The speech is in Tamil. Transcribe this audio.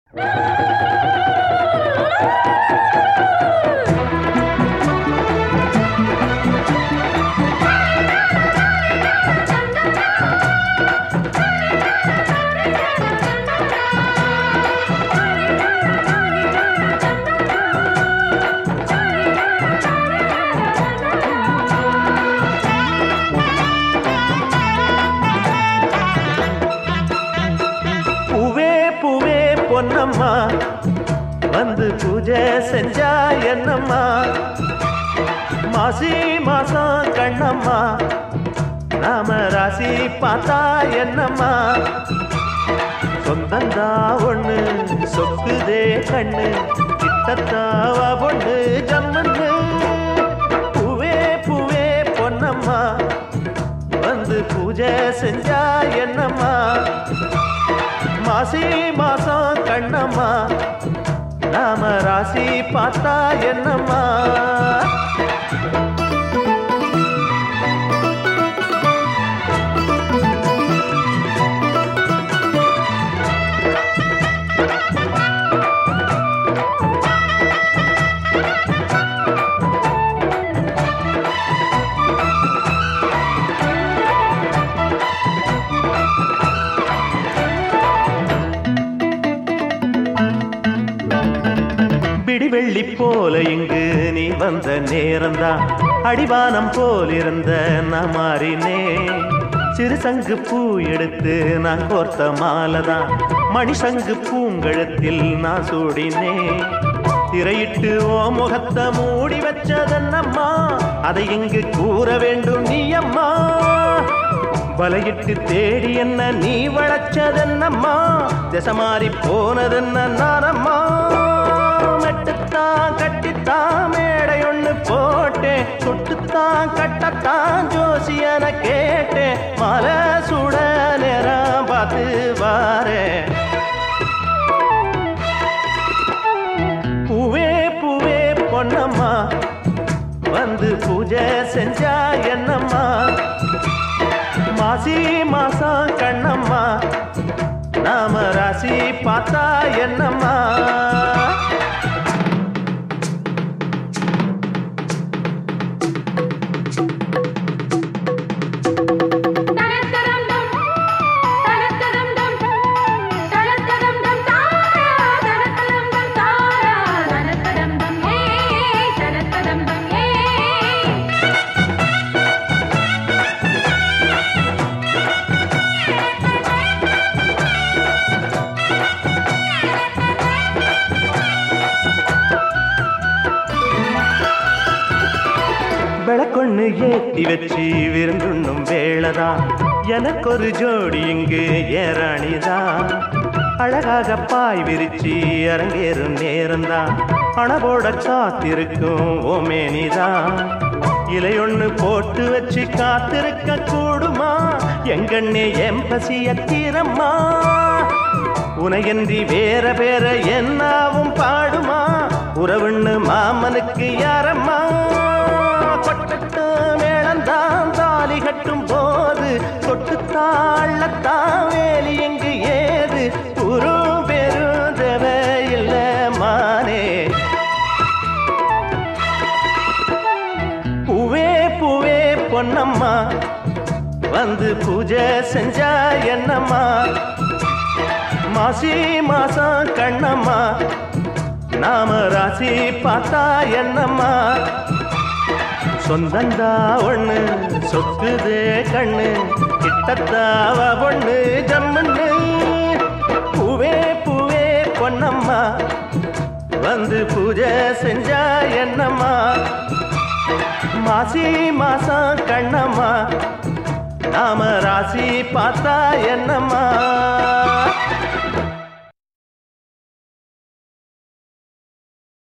பூவே பூவே பொன்னம்மா வந்து பூஜை செஞ்சா என்னம்மா மாசி மாசம் கண்ணம்மா நாம ராசி பார்த்தா என்னம்மா சொந்தந்தா ஒண்ணு சொக்குதே கண்ணு கிட்டத்தாவா பொண்ணு ஜம்முன்னு பூவே பூவே பொன்னம்மா வந்து பூஜை செஞ்சா என்னம்மா மாசி மாசம் கண்ணம்மா நாம ராசி பார்த்தா என்னம்மா பிடிவெள்ளி போல இங்கு நீ வந்த நேரம்தான் அடிவானம் போல் இருந்த நான் மாறினேன் சிறு சங்கு பூ எடுத்து நான் கோர்த்த மாலைதான் மணிசங்கு பூங்கழுத்தில் நான் சூடினேன் திரையிட்டு ஓ முகத்தை மூடி வச்சதன்னம்மா அதை இங்கு கூற வேண்டும் நீ அம்மா வலையிட்டு தேடி என்ன நீ வளச்சதென்னம்மா திசை மாறி போனதென்ன நானம்மா மெட்டுத்தான் கட்டித்தான் மேடை ஒண்ணு போட்டேன் சுட்டுத்தான் கட்டத்தான் ஜோசியன கேட்டேன் மலை சுட நேரம் பார்த்து வாரேன் பூவே பூவே பொன்னம்மா வந்து பூஜை செஞ்சா என்னம்மா மாசி மாசம் கண்ணம்மா நாம ராசி பார்த்தா என்னம்மா தனத்தரம்டம் தனத்தரம்டம் தனத்தரம்டம் தாரா தனத்தரம்டம் தாரா தனத்தரம்டம் ஏ தனத்தரம்டம் ஏ விளக்கொண்ணு ஏத்தி வச்சு விருந்துண்ணும் வேளைதான் எனக்கு ஒரு ஜோடி இங்கு ஏறாணிதான் அழகாக பாய் விரிச்சு அரங்கேறும் நேரம்தான் அணவோட காத்திருக்கும் ஓமேனிதான் இலையொண்ணு போட்டு வச்சு காத்திருக்க கூடுமா எங்கண்ணே எம் பசிய தீரம்மா உனையன்றி வேற வேற என்னாவும் பாடுமா உறவுன்னு மாமனுக்கு யாரம்மா கொட்டட்டு மேளந்தான் தாலி கட்டும் போது கொட்டு தாழத்தான் வேலி எங்கு ஏது குரு பெரும் தேவையில்ல மானே பூவே பூவே பொன்னம்மா வந்து பூஜை செஞ்சா என்னம்மா மாசி மாசம் கண்ணம்மா நாம ராசி பார்த்தா என்னம்மா சொந்தந்தா ஒண்ணு சொக்குதே கண்ணு கிட்டத்தாவ பொண்ணு ஜம்முன்னு பூவே பூவே பொன்னம்மா வந்து பூஜை செஞ்சா என்னம்மா மாசி மாசம் கண்ணம்மா நாம ராசி பார்த்தா என்னம்மா